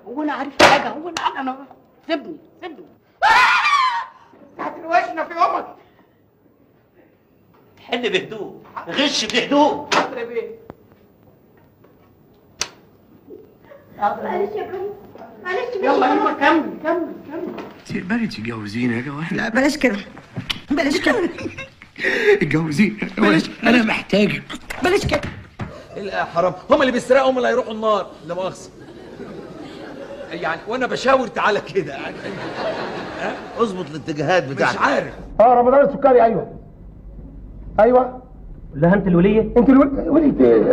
هو انا عارف حاجه هو انا انا سيبني سيبني هتنوشنا في امك حل بهدوء غش بهدوء حاضر يا بيه معلش يا ابراهيم معلش يلا يلا كمل كمل كمل تقبلي تتجوزيني يا جواد لا بلاش كده بلاش كده اتجوزيني يا جواد انا محتاجك بلاش كده يا حرام هم اللي بيسرقوا هم اللي هيروحوا النار لا مؤاخذه يعني وانا بشاور تعالى كده يعني اظبط الاتجاهات مش بتاعتك عارف اه رمضان السكري ايوه ايوه لا انت الوليه انت الولد ولد ايه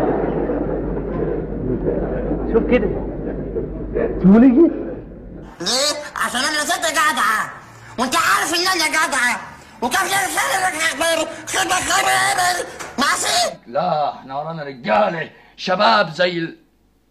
شوف كده انت ولد ليه؟ عشان انا ست جدعة وانت عارف ان انا جدعة وكيف يرسل خبر خبر خبر ماشي لا احنا ورانا رجاله شباب زي ال...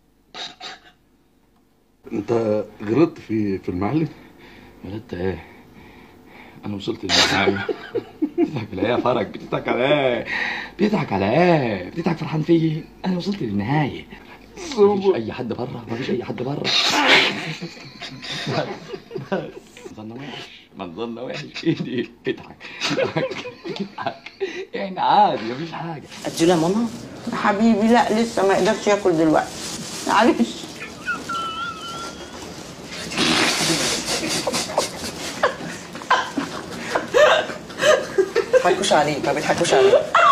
انت غلطت في في المعلم غلطت ايه انا وصلت للنهايه بتضحك على ايه يا فرج بتضحك على ايه بتضحك على ايه بتضحك فرحان فيا انا وصلت للنهايه مفيش اي حد بره مفيش اي حد بره منظرنا وحش منظرنا وحش ايدي اضحك اضحك اضحك يعني عادي مفيش حاجه اديله يا ماما حبيبي لا لسه ما يقدرش ياكل دلوقتي معلش بيضحكوش عليه ما بيضحكوش عليه